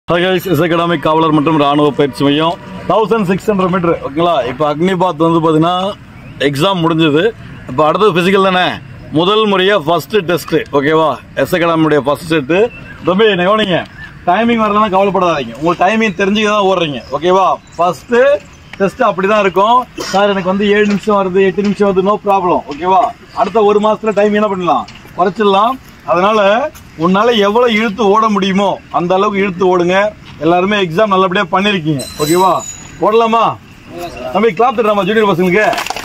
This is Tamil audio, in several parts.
எஸ் அகாடமிக் காவலர் மற்றும் ராணுவ பயிற்சி மையம் தௌசண்ட் சிக்ஸ் ஹண்ட்ரட் மீட்டர் ஓகேங்களா இப்போ அக்னிபாத் வந்து பார்த்தீங்கன்னா எக்ஸாம் முடிஞ்சது இப்போ அடுத்தது ஃபிசிக்கல் தானே முதல் முறையாக ஃபர்ஸ்ட் டெஸ்ட் ஓகேவா எஸ் அகாடமியுடைய ஃபர்ஸ்ட் செட்டு தம்பி கவனிங்க டைமிங் வரலாம் கவலைப்படாதீங்க உங்களுக்கு டைமிங் தெரிஞ்சுக்க தான் ஓடுறீங்க ஓகேவா ஃபர்ஸ்ட் டெஸ்ட் அப்படி தான் இருக்கும் சார் எனக்கு வந்து ஏழு நிமிஷம் வருது எட்டு நிமிஷம் வருது நோ ப்ராப்ளம் ஓகேவா அடுத்த ஒரு மாசத்துல டைம் என்ன பண்ணலாம் குறைச்சிடலாம் அதனால உன்னால எவ்வளவு இழுத்து ஓட முடியுமோ அந்த அளவுக்கு இழுத்து ஓடுங்க எல்லாருமே எக்ஸாம் நல்லபடியா பண்ணிருக்கீங்க ஓகேவா ஓடலாமா தம்பி கிளாப் தட்டுறாமா ஜூனியர் பசங்களுக்கு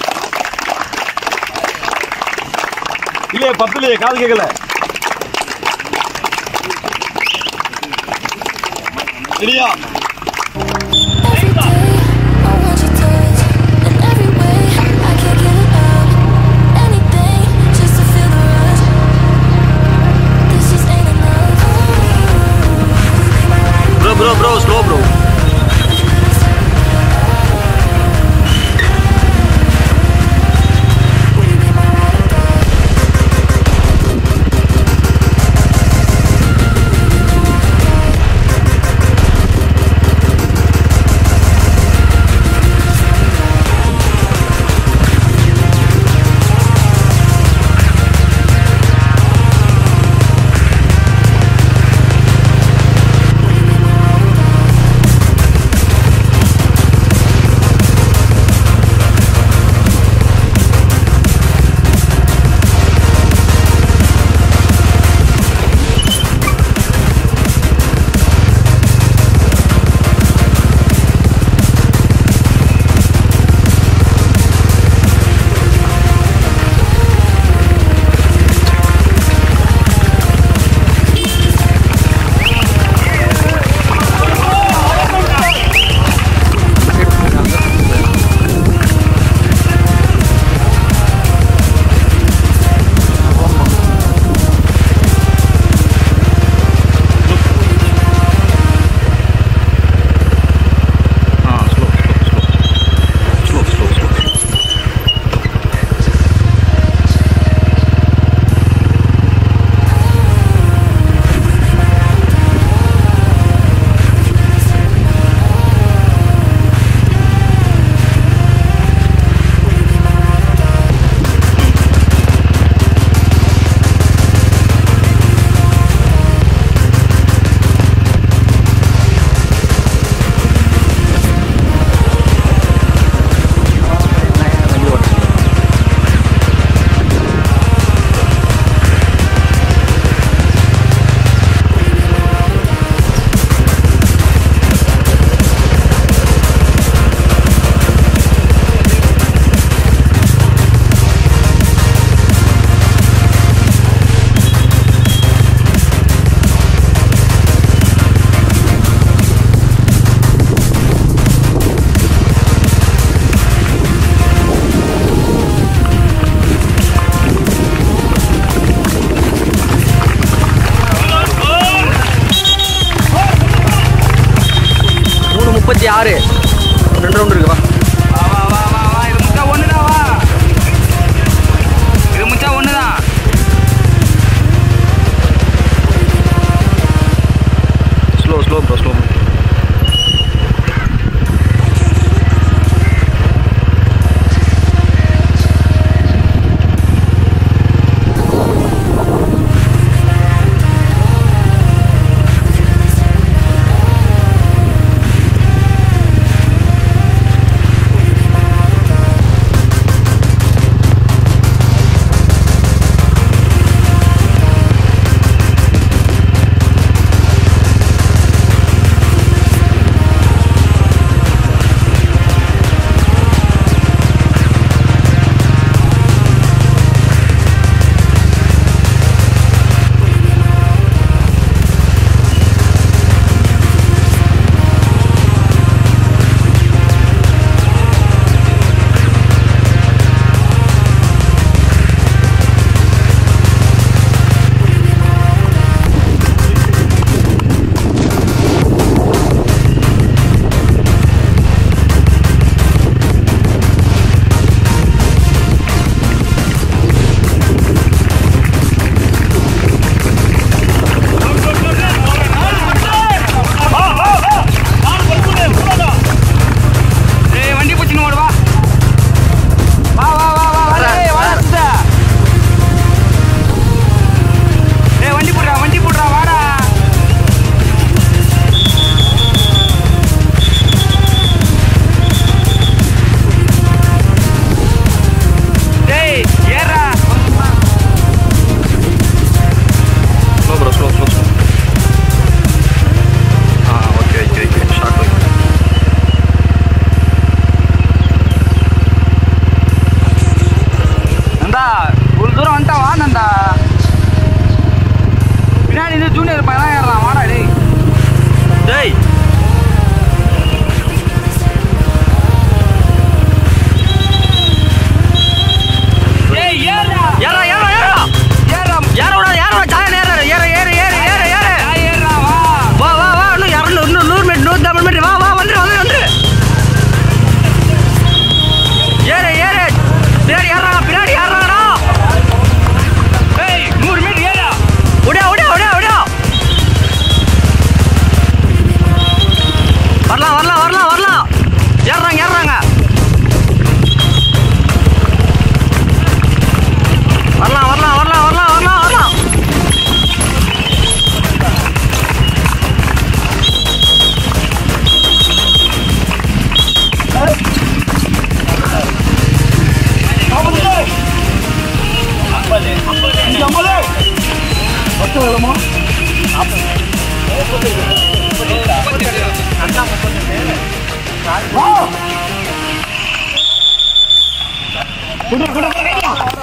இல்லையே பத்துலயே காது கேட்கல சரியா Every day, I want your touch. In every way, I can't give it up. Anything, just to feel the rush. This just ain't enough. Bro bro bro slow bro பக்கம் வேணுமா வா. குடு, குடு, குடு.